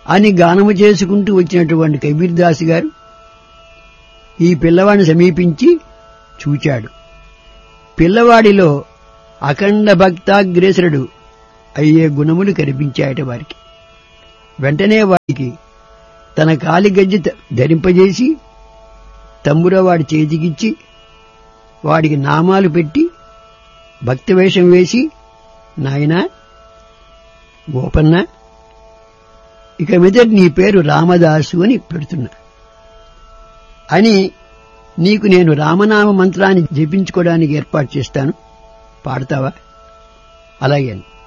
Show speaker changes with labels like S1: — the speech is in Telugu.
S1: అని గానము చేసుకుంటూ వచ్చినటువంటి కబీర్దాస్ గారు ఈ పిల్లవాడిని సమీపించి చూచాడు పిల్లవాడిలో అఖండ భక్తాగ్రేసరుడు అయ్యే గుణములు కనిపించాయట వారికి వెంటనే వారికి తన కాలి గజ్జి త- ధరింపజేసి తమ్ముర వాడి చేతికిచ్చి వాడికి నామాలు పెట్టి భక్తి వేషం వేసి నాయనా గోపన్న ఇక మీద నీ పేరు రామదాసు అని పెడుతున్నా అని నీకు నేను రామనామ మంత్రాన్ని జపించుకోవడానికి ఏర్పాటు చేస్తాను పాడతావా అలాగే